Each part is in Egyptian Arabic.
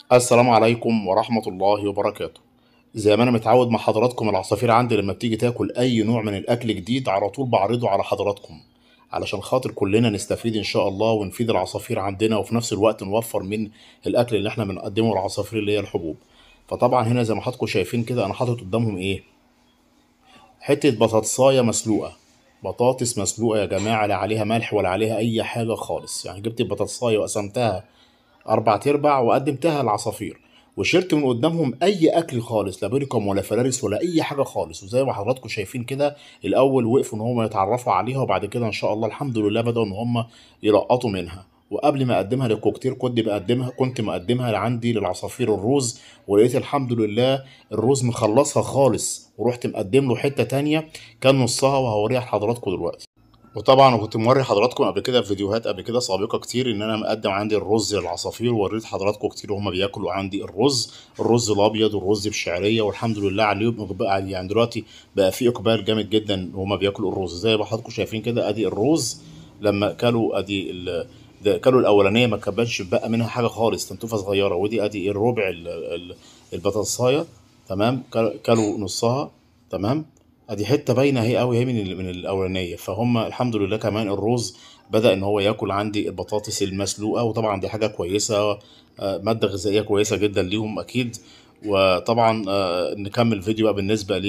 السلام عليكم ورحمة الله وبركاته زي ما أنا متعود مع حضراتكم العصافير عندي لما بتيجي تاكل أي نوع من الأكل جديد على طول بعرضه على حضراتكم علشان خاطر كلنا نستفيد إن شاء الله ونفيد العصافير عندنا وفي نفس الوقت نوفر من الأكل اللي إحنا بنقدمه للعصافير اللي هي الحبوب فطبعا هنا زي ما حضراتكم شايفين كده أنا حاطط قدامهم إيه حتة بطاطساية مسلوقة بطاطس مسلوقة يا جماعة لا عليها ملح ولا عليها أي حاجة خالص يعني جبت البطاطساية وقسمتها أربع أرباع وقدمتها للعصافير وشلت من قدامهم أي أكل خالص لا بيركم ولا فرارس ولا أي حاجة خالص وزي ما حضراتكم شايفين كده الأول وقفوا إن هم يتعرفوا عليها وبعد كده إن شاء الله الحمد لله بدأوا إن هم يلقطوا منها وقبل ما اقدمها للكوكتيل كنت بقدمها كنت مقدمها عندي للعصافير الروز ولقيت الحمد لله الروز مخلصها خالص ورحت مقدم له حته تانية كان نصها وهوريها لحضراتكم دلوقتي وطبعا كنت موري حضراتكم قبل كده في فيديوهات قبل كده سابقه كتير ان انا مقدم عندي الرز للعصافير ووريت حضراتكم كتير وهم بياكلوا عندي الرز الرز الابيض والرز بشعريه والحمد لله عليهم إقبال- يعني دلوقتي بقى في اقبال جامد جدا وهم بياكلوا الرز زي ما حضراتكم شايفين كده ادي الرز لما كلوا ادي ال- ده كلوا الاولانيه ما كانش بقى منها حاجه خالص تنتوفه صغيره ودي ادي الربع ال- ال- البطاطسايه تمام كل- كلوا نصها تمام ادي حته باينه اهي قوي اهي من ال- من الاولانيه فهم الحمد لله كمان الرز بدا ان هو ياكل عندي البطاطس المسلوقه وطبعا دي حاجه كويسه آه، ماده غذائيه كويسه جدا ليهم اكيد وطبعا آه، نكمل فيديو بقى بالنسبه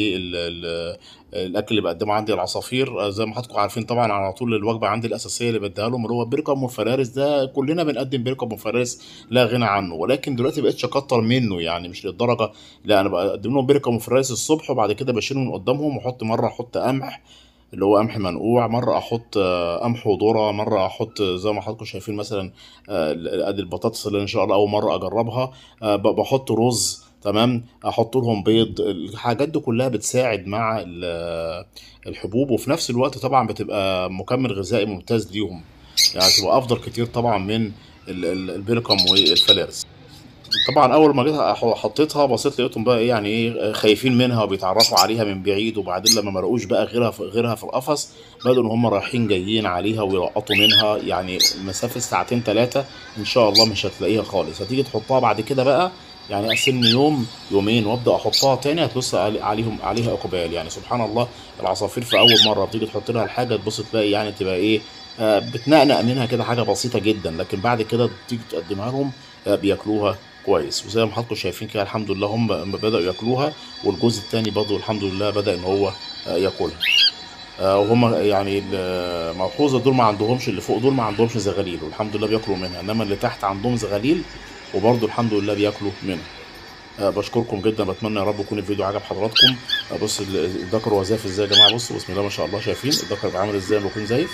للاكل اللي بقدمه عندي العصافير آه، زي ما حضراتكم عارفين طبعا على طول الوجبه عندي الاساسيه اللي بديها لهم اللي هو بركم وفرارس ده كلنا بنقدم بركم وفرارس لا غنى عنه ولكن دلوقتي بقيتش اكتر منه يعني مش للدرجه لا انا بقدم لهم بركم وفرارس الصبح وبعد كده بشيله من قدامهم واحط مره احط قمح اللي هو قمح منقوع مره احط آه، قمح وذره مره احط زي ما حضراتكم شايفين مثلا آه، ادي البطاطس اللي ان شاء الله اول مره اجربها آه، ب- بحط رز تمام احط لهم بيض الحاجات دي كلها بتساعد مع ال- الحبوب وفي نفس الوقت طبعا بتبقى مكمل غذائي ممتاز ليهم يعني تبقى افضل كتير طبعا من ال- ال- البيلكم والفلارس طبعا اول ما جيت أح- حطيتها بصيت لقيتهم بقى ايه يعني ايه خايفين منها وبيتعرفوا عليها من بعيد وبعدين لما ما لقوش بقى غيرها في غيرها في القفص بدأوا ان هم رايحين جايين عليها ويلقطوا منها يعني مسافه ساعتين ثلاثه ان شاء الله مش هتلاقيها خالص هتيجي تحطها بعد كده بقى يعني اسن يوم يومين وابدا احطها تاني هتبص علي- عليهم عليها اقبال يعني سبحان الله العصافير في اول مره بتيجي تحط لها الحاجه تبص تلاقي يعني تبقى ايه آه، بتنقنق منها كده حاجه بسيطه جدا لكن بعد كده تيجي تقدمها لهم آه، بياكلوها كويس وزي ما حضراتكم شايفين كده الحمد لله هم بدأوا ياكلوها والجزء التاني برضه الحمد لله بدأ ان هو آه، ياكلها آه، وهم يعني الملحوظه دول ما عندهمش اللي فوق دول ما عندهمش زغاليل والحمد لله بياكلوا منها انما اللي تحت عندهم زغاليل وبرضه الحمد لله بياكلوا منها آه، بشكركم جدا بتمنى يا رب يكون الفيديو عجب حضراتكم آه، بص ال- الذكر هو زايف ازاي يا جماعه بصوا بسم الله ما شاء الله شايفين الذكر بيبقى عامل ازاي لما يكون زايف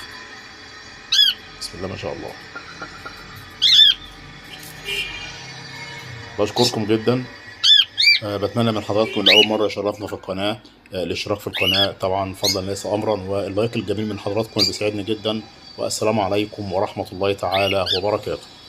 بسم الله ما شاء الله بشكركم جدا آه، بتمنى من حضراتكم اللي اول مره يشرفنا في القناه آه، الاشتراك في القناه طبعا فضلا ليس امرا واللايك الجميل من حضراتكم اللي بيساعدني جدا والسلام عليكم ورحمه الله تعالى وبركاته